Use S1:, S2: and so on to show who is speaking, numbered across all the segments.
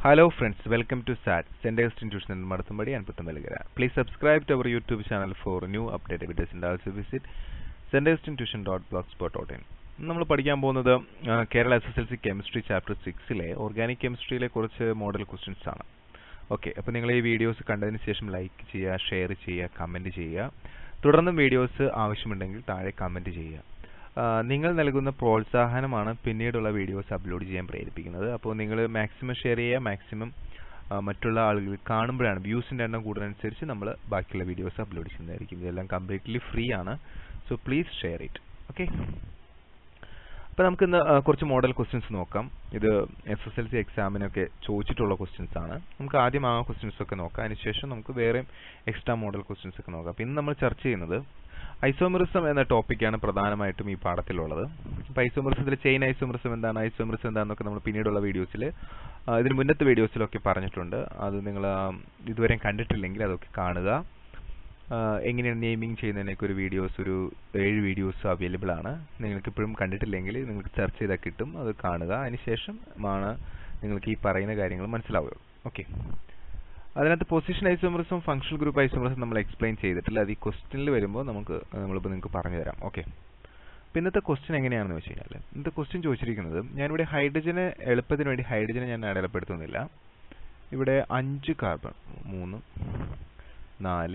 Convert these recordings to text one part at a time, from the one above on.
S1: Hello friends, welcome to SAT, Center Institution in Madathumbadi and Puthamalagara. Please subscribe to our YouTube channel for new updated videos and also visit centerinstitution.blogspot.in. നമ്മൾ പഠിക്കാൻ പോകുന്നത് ആ, Kerala S S L C chemistry chapter സിക്സിലെ organic കെമിസ്ട്രിയിലെ കുറച്ച് model questions ആണ് okay അപ്പോൾ നിങ്ങൾ ഈ വീഡിയോസ് കണ്ടതിന് ശേഷം ലൈക്ക് ചെയ്യുക ഷെയർ ചെയ്യുക കമൻറ്റ് ചെയ്യുക തുടർന്നും വീഡിയോസ് ആവശ്യമുണ്ടെങ്കിൽ താഴെ കമൻറ്റ് ചെയ്യുക ആ, നിങ്ങൾ നൽകുന്ന പ്രോത്സാഹനമാണ് പിന്നീടുള്ള വീഡിയോസ് അപ്ലോഡ് ചെയ്യാൻ പ്രേരിപ്പിക്കുന്നത് അപ്പോൾ നിങ്ങൾ മാക്സിമം ഷെയർ ചെയ്യുക മാക്സിമം മറ്റുള്ള ആളുകൾ കാണുമ്പോഴാണ് വ്യൂസിൻ്റെ എണ്ണം കൂടുന്നതനുസരിച്ച് നമ്മൾ ബാക്കിയുള്ള വീഡിയോസ് അപ്ലോഡ് ചെയ്യുന്നതായിരിക്കും ഇതെല്ലാം കംപ്ലീറ്റ്ലി ഫ്രീ ആണ് so please share it okay അപ്പോൾ നമുക്ക് ഇന്ന് ആ, കുറച്ച് മോഡൽ ക്വസ്റ്റ്യൻസ് നോക്കാം ഇത് എസ് എസ് എൽ സി എക്സാമിനൊക്കെ ചോദിച്ചിട്ടുള്ള ക്വസ്റ്റ്യൻസ് ആണ് നമുക്ക് ആദ്യം ആ ക്വസ്റ്റ്യൻസ് ഒക്കെ നോക്കാം അതിനുശേഷം നമുക്ക് വേറെയും എക്സ്ട്രാ മോഡൽ ക്വസ്റ്റ്യൻസ് ഒക്കെ നോക്കാം അപ്പോൾ ഇന്ന് നമ്മൾ ചർച്ച ചെയ്യുന്നത് ഐസോമറിസം എന്ന ടോപ്പിക്കാണ് പ്രധാനമായിട്ടും ഈ പാഠത്തിലുള്ളത് അപ്പോൾ ഐസോമറിസത്തിൽ ചെയിൻ ഐസോമറിസം എന്താണ് ഐസോമറിസം എന്താണെന്നൊക്കെ നമ്മൾ പിന്നീടുള്ള വീഡിയോസിൽ ഇതിന് മുന്നത്തെ വീഡിയോസിലൊക്കെ പറഞ്ഞിട്ടുണ്ട് അത് നിങ്ങൾ ഇതുവരെ കണ്ടിട്ടില്ലെങ്കിൽ അതൊക്കെ കാണുക ആ, എങ്ങനെയാണ് നെയിമിംഗ് ചെയ്യുന്നതിനൊക്കെ ഒരു വീഡിയോസ് ഒരു ഏഴ് വീഡിയോസ് അവൈലബിൾ ആണ് നിങ്ങൾക്ക് ഇപ്പോഴും കണ്ടിട്ടില്ലെങ്കിൽ നിങ്ങൾക്ക് സെർച്ച് ചെയ്താൽ കിട്ടും അത് കാണുക അതിനുശേഷം ആണ് നിങ്ങൾക്ക് ഈ പറയുന്ന കാര്യങ്ങൾ മനസ്സിലാവുക ഓക്കെ അതിനകത്ത് position isomerism functional group isomerism നമ്മൾ എക്സ്പ്ലെയിൻ ചെയ്തിട്ടില്ല അത് ഈ ക്വസ്റ്റ്യനിൽ വരുമ്പോൾ നമുക്ക് നമ്മളിപ്പോൾ നിങ്ങൾക്ക് പറഞ്ഞു തരാം ഓക്കെ അപ്പോൾ ഇന്നത്തെ ക്വസ്റ്റ്യൻ എങ്ങനെയാണെന്ന് വെച്ച് കഴിഞ്ഞാൽ ഇന്നത്തെ ക്വസ്റ്റ്യൻ ചോദിച്ചിരിക്കുന്നത് ഞാനിവിടെ ഹൈഡ്രജന് എളുപ്പത്തിന് വേണ്ടി ഹൈഡ്രജനെ ഞാൻ അടയാളപ്പെടുത്തുന്നില്ല ഇവിടെ അഞ്ച് കാർബൺ മൂന്ന് നാല്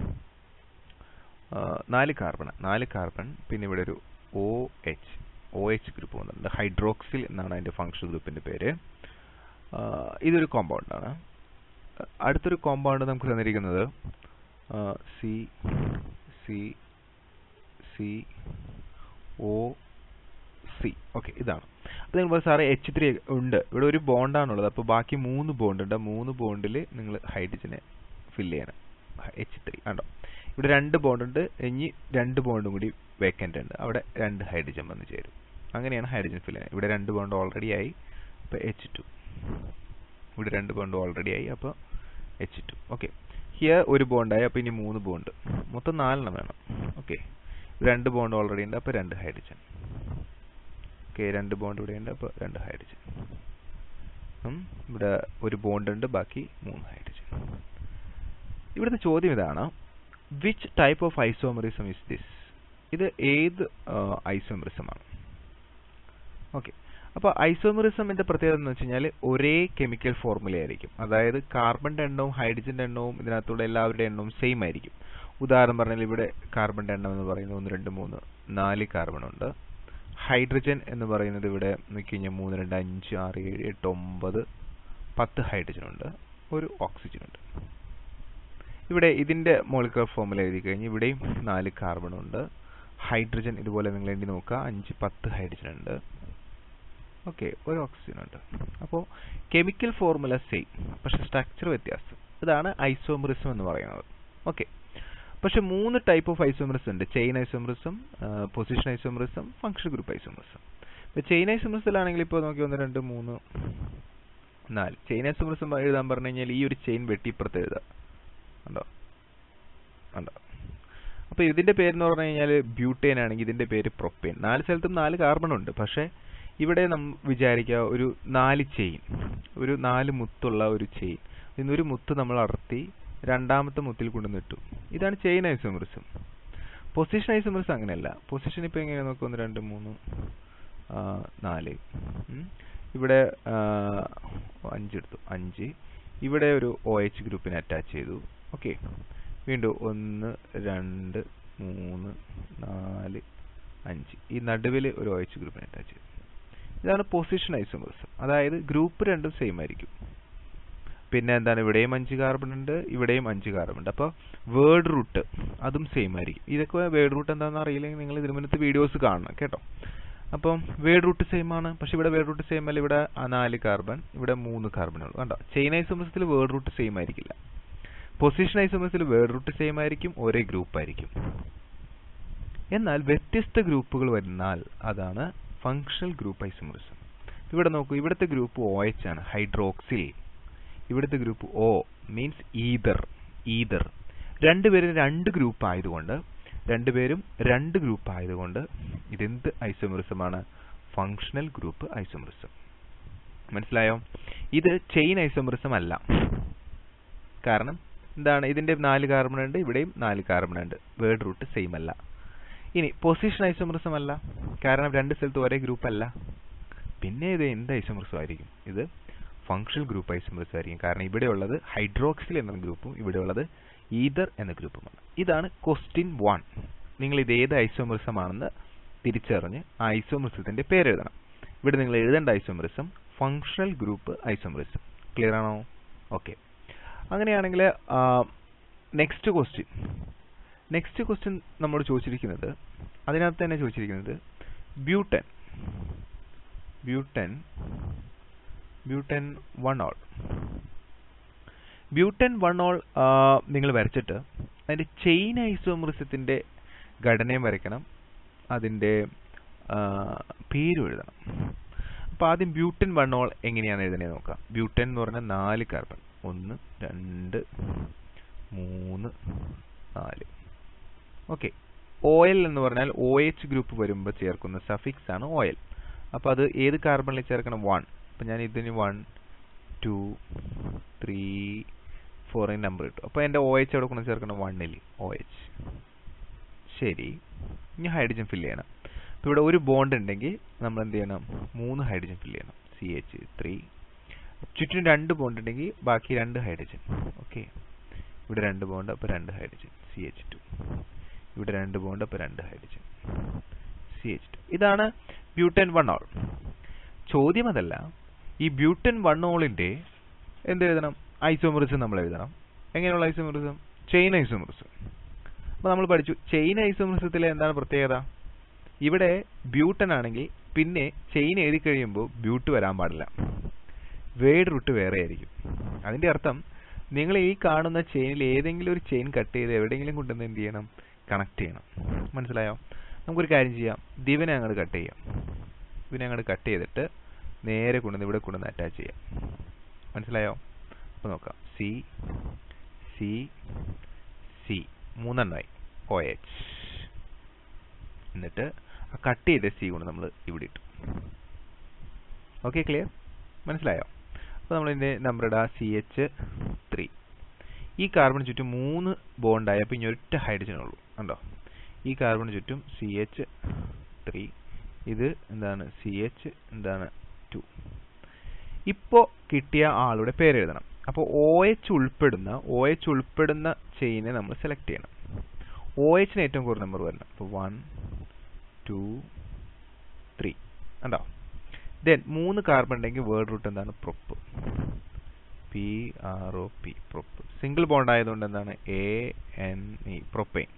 S1: ആ, നാല് കാർബൺ നാല് കാർബൺ പിന്നെ ഇവിടെ ഒരു O H O H group വന്നിട്ടുണ്ട് ഹൈഡ്രോക്സിൽ എന്നാണ് അതിൻ്റെ ഫംഗ്ഷൻ ഗ്രൂപ്പിൻ്റെ പേര് ആ, ഇതൊരു കോമ്പൗണ്ടാണ് അടുത്തൊരു കോമ്പൗണ്ട് നമുക്ക് തന്നിരിക്കുന്നത് C C C O C okay ഇതാണ് അപ്പോൾ നിങ്ങൾ പറയും സാറേ എച്ച് ത്രീ ഉണ്ട് ഇവിടെ ഒരു ബോണ്ടാണുള്ളത് അപ്പോൾ ബാക്കി മൂന്ന് ബോണ്ട് ഉണ്ട് ആ മൂന്ന് ബോണ്ടിൽ നിങ്ങൾ ഹൈഡ്രജനെ ഫില്ല് ചെയ്യണം എച്ച് ത്രീ കണ്ടോ ഇവിടെ രണ്ട് ബോണ്ട് ഉണ്ട് ഇനി രണ്ട് ബോണ്ടും കൂടി വേക്കൻ്റ് ഉണ്ട് അവിടെ രണ്ട് ഹൈഡ്രജൻ വന്ന് ചേരും അങ്ങനെയാണ് ഹൈഡ്രജൻ ഫില്ല് ചെയ്യുന്നത് ഇവിടെ രണ്ട് ബോണ്ട് ഓൾറെഡി ആയി അപ്പോൾ എച്ച് ടു ഇവിടെ രണ്ട് ബോണ്ട് ഓൾറെഡി ആയി അപ്പോൾ എച്ച് ടു ഓക്കെ ഹിയർ ഒരു ബോണ്ടായി അപ്പോൾ ഇനി മൂന്ന് ബോണ്ട് മൊത്തം നാലെണ്ണം വേണം ഓക്കെ രണ്ട് ബോണ്ട് ഓൾറെഡി ഉണ്ട് അപ്പോൾ രണ്ട് ഹൈഡ്രജൻ ഓക്കെ രണ്ട് ബോണ്ട് ഇവിടെ ഉണ്ട് അപ്പോൾ രണ്ട് ഹൈഡ്രജൻ ഉം, ഇവിടെ ഒരു ബോണ്ട് ഉണ്ട് ബാക്കി മൂന്ന് ഹൈഡ്രജൻ ഇവിടുത്തെ ചോദ്യം ഇതാണ് which type of isomerism is this ഇത് ഏത് ഐസോമറിസമാണ് ഓക്കെ അപ്പോൾ ഐസോമറിസമിന്റെ പ്രത്യേകത എന്ന് വെച്ച് കഴിഞ്ഞാൽ ഒരേ കെമിക്കൽ ഫോർമുല ആയിരിക്കും അതായത് കാർബണിന്റെ എണ്ണവും ഹൈഡ്രജന്റെ എണ്ണവും ഇതിനകത്തുള്ള എല്ലാവരുടെ എണ്ണവും സെയിം ആയിരിക്കും ഉദാഹരണം പറഞ്ഞാൽ ഇവിടെ കാർബണിന്റെ എണ്ണം എന്ന് പറയുന്നത് ഒന്ന് രണ്ട് മൂന്ന് നാല് കാർബൺ ഉണ്ട് ഹൈഡ്രജൻ എന്ന് പറയുന്നത് ഇവിടെ നോക്കി കഴിഞ്ഞാൽ മൂന്ന് രണ്ട് അഞ്ച് ആറ് ഏഴ് എട്ട് ഒമ്പത് പത്ത് ഹൈഡ്രജൻ ഉണ്ട് ഒരു ഓക്സിജൻ ഉണ്ട് ഇവിടെ ഇതിന്റെ മോളിക്കുലർ ഫോർമുല എഴുതി കഴിഞ്ഞ് ഇവിടെയും നാല് കാർബൺ ഉണ്ട് ഹൈഡ്രജൻ ഇതുപോലെ നിങ്ങൾ എണ്ണി നോക്കുക അഞ്ച് പത്ത് ഹൈഡ്രജൻ ഉണ്ട് ഓക്കെ ഒരു ഓക്സിജൻ ഉണ്ട് അപ്പോൾ കെമിക്കൽ ഫോർമുല സെയിം പക്ഷെ സ്ട്രക്ചർ വ്യത്യാസം ഇതാണ് ഐസോമറിസം എന്ന് പറയുന്നത് ഓക്കെ പക്ഷെ മൂന്ന് ടൈപ്പ് ഓഫ് ഐസോമറിസം ഉണ്ട് chain isomerism position isomerism function group isomerism ഇപ്പോൾ ചെയിൻ ഐസോമറിസത്തിലാണെങ്കിൽ ഇപ്പോൾ നോക്കി ഒന്ന് രണ്ട് മൂന്ന് നാല് ചെയിൻ ഐസോമറിസം എഴുതാൻ പറഞ്ഞു കഴിഞ്ഞാൽ ഈ ഒരു ചെയിൻ വെട്ടി ഇപ്പുറത്ത് എഴുതാം ഉണ്ടോ ഉണ്ടോ അപ്പോൾ ഇതിന്റെ പേരെന്ന് പറഞ്ഞു കഴിഞ്ഞാൽ ബ്യൂട്ടേൻ ആണെങ്കിൽ ഇതിന്റെ പേര് പ്രൊപ്പേൻ നാല് സ്ഥലത്തും നാല് കാർബൺ ഉണ്ട് പക്ഷേ ഇവിടെ നം വിചാരിക്കുക ഒരു നാല് ചെയിൻ ഒരു നാല് മുത്തുള്ള ഒരു ചെയിൻ ഇന്നൊരു മുത്ത് നമ്മൾ അടർത്തി രണ്ടാമത്തെ മുത്തിൽ കൊണ്ടുവന്നിട്ടു ഇതാണ് ചെയിൻ ഐസോമറിസം പൊസിഷൻ ഐസോമറിസം അങ്ങനെയല്ല പൊസിഷൻ ഇപ്പോൾ എങ്ങനെ നോക്കുക ഒന്ന് രണ്ട് മൂന്ന് ആ, നാല് ഉം. ഇവിടെ ആ, അഞ്ചെടുത്തു അഞ്ച് ഇവിടെ ഒരു ഒ എച്ച് ഗ്രൂപ്പിനെ അറ്റാച്ച് ചെയ്തു ഓക്കെ വീണ്ടും ഒന്ന് രണ്ട് മൂന്ന് നാല് അഞ്ച് ഈ നടുവിൽ ഒരു ഒ എച്ച് ഗ്രൂപ്പിനെ അറ്റാച്ച് ചെയ്തു ഇതാണ് പൊസിഷൻ ഐസോമറിസം അതായത് ഗ്രൂപ്പ് രണ്ടും സെയിം ആയിരിക്കും പിന്നെ എന്താണ് ഇവിടെയും അഞ്ച് കാർബൺ ഉണ്ട് ഇവിടെയും അഞ്ച് കാർബൺ ഉണ്ട് അപ്പോൾ വേർഡ് റൂട്ട് അതും സെയിം ആയിരിക്കും ഇതൊക്കെ വേർഡ് റൂട്ട് എന്താണെന്ന് അറിയില്ലെങ്കിൽ നിങ്ങൾ ഇതിന് മുന്നത്തെ വീഡിയോസ് കാണണം കേട്ടോ അപ്പം വേർഡ് റൂട്ട് സെയിം ആണ് പക്ഷെ ഇവിടെ വേർഡ് റൂട്ട് സെയിം അല്ല ഇവിടെ ആ നാല് കാർബൺ ഇവിടെ മൂന്ന് കാർബൺ ഉള്ളൂ കണ്ടോ ചെയിൻ ഐസോമറിസത്തിൽ വേർഡ് റൂട്ട് സെയിം ആയിരിക്കില്ല പൊസിഷൻ ഐസോമറിസത്തിൽ വേർഡ് റൂട്ട് സെയിം ആയിരിക്കും ഒരേ ഗ്രൂപ്പ് ആയിരിക്കും എന്നാൽ വ്യത്യസ്ത ഗ്രൂപ്പുകൾ വരുന്നാൽ അതാണ് ഫങ്ഷണൽ ഗ്രൂപ്പ് ഐസോമറിസം ഇവിടെ നോക്കൂ ഇവിടുത്തെ ഗ്രൂപ്പ് ഒ എച്ച് ആണ് ഹൈഡ്രോക്സിൽ ഇവിടുത്തെ group O means ether ether രണ്ടുപേരും രണ്ട് ഗ്രൂപ്പ് ആയതുകൊണ്ട് രണ്ടുപേരും രണ്ട് ഗ്രൂപ്പ് ആയതുകൊണ്ട് ഇതെന്ത് ഐസോമറിസമാണ് ഫങ്ഷണൽ ഗ്രൂപ്പ് ഐസോമറിസം മനസ്സിലായോ ഇത് ചെയിൻ ഐസോമറിസം അല്ല കാരണം എന്താണ് ഇതിന്റെ നാല് കാർബൺ ഉണ്ട് ഇവിടെയും നാല് കാർബൺ ഉണ്ട് വേർഡ് റൂട്ട് സെയിം അല്ല ഇനി പൊസിഷൻ ഐസോമറിസം അല്ല കാരണം രണ്ട് സ്ഥലത്ത് ഒരേ ഗ്രൂപ്പ് അല്ല പിന്നെ ഇത് എന്ത് ഐസോമറിസം ആയിരിക്കും ഇത് ഫങ്ഷണൽ ഗ്രൂപ്പ് ഐസോമറിസം ആയിരിക്കും കാരണം ഇവിടെ ഉള്ളത് ഹൈഡ്രോക്സിൽ എന്ന ഗ്രൂപ്പും ഇവിടെ ഉള്ളത് ഈതർ എന്ന ഗ്രൂപ്പുമാണ് ഇതാണ് ക്വസ്റ്റ്യൻ വൺ നിങ്ങൾ ഇത് ഏത് ഐസോമറിസം ആണെന്ന് തിരിച്ചറിഞ്ഞ് ആ ഐസോമറിസത്തിന്റെ പേര് എഴുതണം ഇവിടെ നിങ്ങൾ എഴുതേണ്ട isomerism functional group isomerism clear ആണോ ഓക്കെ അങ്ങനെയാണെങ്കിൽ നെക്സ്റ്റ് ക്വസ്റ്റ്യൻ നെക്സ്റ്റ് ക്വസ്റ്റ്യൻ നമ്മോട് ചോദിച്ചിരിക്കുന്നത് അതിനകത്ത് തന്നെ ചോദിച്ചിരിക്കുന്നത് butane butane butane one ol butane one ol നിങ്ങൾ വരച്ചിട്ട് അതിന്റെ ചെയിൻ ഐസോമറിസത്തിന്റെ ഘടനയും വരയ്ക്കണം അതിന്റെ പേരും എഴുതണം അപ്പൊ ആദ്യം ബ്യൂട്ടൻ വൺ ഓൾ എങ്ങനെയാണ് എഴുതുന്നത് നോക്കാം ബ്യൂട്ടൻ എന്ന് പറഞ്ഞാൽ നാല് കാർബൺ ഒന്ന് രണ്ട് മൂന്ന് നാല് ഓക്കെ ഓയിൽ എന്ന് പറഞ്ഞാൽ ഒ എച്ച് ഗ്രൂപ്പ് വരുമ്പോൾ ചേർക്കുന്ന സഫിക്സ് ആണ് ഓയിൽ അപ്പൊ അത് ഏത് കാർബണിൽ ചേർക്കണം വൺ അപ്പൊ ഞാൻ ഇതിന് one two three four number കിട്ടും അപ്പൊ എന്റെ ഒ എച്ച് എവിടെ കൊണ്ട് ചേർക്കണം വണ്ണിൽ ഒ എച്ച് ശരി ഇനി ഹൈഡ്രജൻ ഫില്ല് ചെയ്യണം അപ്പൊ ഇവിടെ ഒരു ബോണ്ട് ഉണ്ടെങ്കിൽ നമ്മൾ എന്ത് ചെയ്യണം മൂന്ന് ഹൈഡ്രജൻ ഫില്ല് ചെയ്യണം സി എച്ച് ത്രീ ചുറ്റും രണ്ട് ബോണ്ട് ഉണ്ടെങ്കിൽ ബാക്കി രണ്ട് ഹൈഡ്രജൻ ഓക്കെ ഇവിടെ രണ്ട് ബോണ്ട് അപ്പൊ രണ്ട് ഹൈഡ്രജൻ സി എച്ച് ടു ഇവിടെ രണ്ട് ബോണ്ട് അപ്പൊ രണ്ട് ഹൈഡ്രജൻ സി എച്ച് ടു ഇതാണ് ബ്യൂട്ടൻ വൺ ഓൾ ചോദ്യം അതല്ല ഈ ബ്യൂട്ടൻ വൺ ഓളിന്റെ എന്ത് എഴുതണം ഐസോമറിസം നമ്മൾ എഴുതണം എങ്ങനെയുള്ള ഐസോമറിസം ചെയിൻ ഐസോമറിസം അപ്പൊ നമ്മൾ പഠിച്ചു ചെയിൻ ഐസോമറിസത്തിലെ എന്താണ് പ്രത്യേകത ഇവിടെ ബ്യൂട്ടൻ ആണെങ്കിൽ പിന്നെ ചെയിൻ എഴുതി കഴിയുമ്പോൾ ബ്യൂട്ട് വരാൻ പാടില്ല വേഡ് റൂട്ട് വേറെ ആയിരിക്കും അതിന്റെ അർത്ഥം നിങ്ങൾ ഈ കാണുന്ന ചെയിനിൽ ഏതെങ്കിലും ഒരു ചെയിൻ കട്ട് ചെയ്ത് എവിടെയെങ്കിലും കൊണ്ടുവന്ന് എന്ത് ചെയ്യണം കണക്ട് ചെയ്യണം മനസ്സിലായോ നമുക്കൊരു കാര്യം ചെയ്യാം ദിവനെ അങ്ങോട്ട് കട്ട് ചെയ്യാം ഇതിനെ അങ്ങോട്ട് കട്ട് ചെയ്തിട്ട് നേരെ കൊണ്ടുവന്ന് ഇവിടെ കൊണ്ടുവന്ന് അറ്റാച്ച് ചെയ്യാം മനസ്സിലായോ അപ്പൊ നോക്കാം സി സി സി മൂന്നെണ്ണമായി ഒ എച്ച് എന്നിട്ട് ആ കട്ട് ചെയ്ത സി കൊണ്ട് നമ്മൾ ഇവിടെ ഇട്ടു ഓക്കെ ക്ലിയർ മനസ്സിലായോ അപ്പോൾ നമ്മൾ ഇതിന്റെ നമ്പർ ഇടാ സി എച്ച് ത്രീ ഈ കാർബൺ ചുറ്റും മൂന്ന് ബോണ്ടായി അപ്പോൾ ഇനി ഒറ്റ ഹൈഡ്രജൻ ഉള്ളൂ കണ്ടോ ഈ കാർബൺ ചുറ്റും സി എച്ച് ത്രീ ഇത് എന്താണ് സി എച്ച് എന്താണ് ടു ഇപ്പോൾ കിട്ടിയ ആളുടെ പേര് എഴുതണം അപ്പോൾ ഒ എച്ച് ഉൾപ്പെടുന്ന ഒ എച്ച് ഉൾപ്പെടുന്ന ചെയിനെ നമ്മൾ സെലക്ട് ചെയ്യണം ഒ എച്ചിന് ഏറ്റവും കൂടുതൽ നമ്പർ വരണം അപ്പോൾ വൺ ടു ത്രീ കണ്ടോ ദെൻ മൂന്ന് കാർബൺ ഉണ്ടെങ്കിൽ വേർഡ് റൂട്ട് എന്താണ് prop P R O P prop single bond ആയതുകൊണ്ട് എന്താണ് എ എൻ ഇ പ്രൊപ്പൈൻ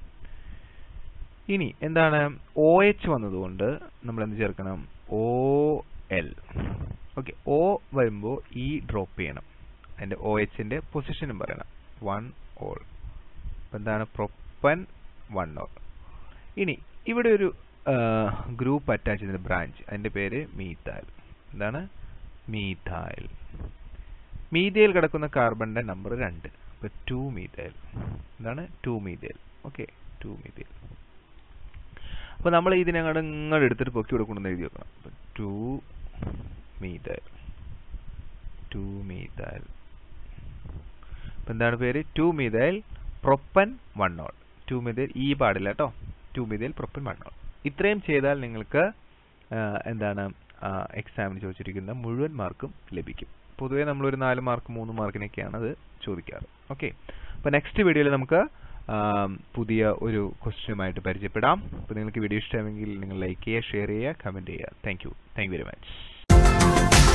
S1: ഇനി എന്താണ് ഒ എച്ച് വന്നതുകൊണ്ട് നമ്മൾ എന്ത് ചേർക്കണം ഒ എൽ ഓക്കെ ഒ വരുമ്പോൾ ഇ ഡ്രോപ്പ് ചെയ്യണം അതിന്റെ ഒ എച്ചിന്റെ പൊസിഷനും പറയണം വൺ ഓൾ എന്താണ് പ്രൊപ്പൻ വൺ ഓൾ ഇനി ഇവിടെ ഒരു ഗ്രൂപ്പ് അറ്റാച്ച് ചെയ്ത ബ്രാഞ്ച് അതിന്റെ പേര് മീതാൽ എന്താണ് മീതാൽ മീതയിൽ കിടക്കുന്ന കാർബണിന്റെ നമ്പർ രണ്ട് അപ്പൊ ടു മീതേൽ എന്താണ് two methyl okay two methyl അപ്പൊ നമ്മൾ ഇതിനെ അങ്ങോട്ട് ഇങ്ങോട്ട് എടുത്തിട്ട് പൊക്കി കൊടുക്കണമെന്ന് എഴുതി വെക്കണം അപ്പൊ ടു മീതേൽ ടു മീതേൽ അപ്പൊ എന്താണ് പേര് two methyl propane one not two methyl ഈ പാടില്ല കേട്ടോ two methyl propane one not ഇത്രയും ചെയ്താൽ നിങ്ങൾക്ക് എന്താണ് എക്സാമിന് ചോദിച്ചിരിക്കുന്ന മുഴുവൻ മാർക്കും ലഭിക്കും പൊതുവേ നമ്മളൊരു നാല് മാർക്ക് മൂന്ന് മാർക്കിനൊക്കെയാണ് അത് ചോദിക്കാറ് ഓക്കെ അപ്പോൾ നെക്സ്റ്റ് വീഡിയോയിൽ നമുക്ക് പുതിയ ഒരു ക്വസ്റ്റ്യനുമായിട്ട് പരിചയപ്പെടാം അപ്പോൾ നിങ്ങൾക്ക് വീഡിയോ ഇഷ്ടമാണെങ്കിൽ നിങ്ങൾ ലൈക്ക് ചെയ്യുക ഷെയർ ചെയ്യുക കമൻറ്റ് ചെയ്യുക thank you thank you very much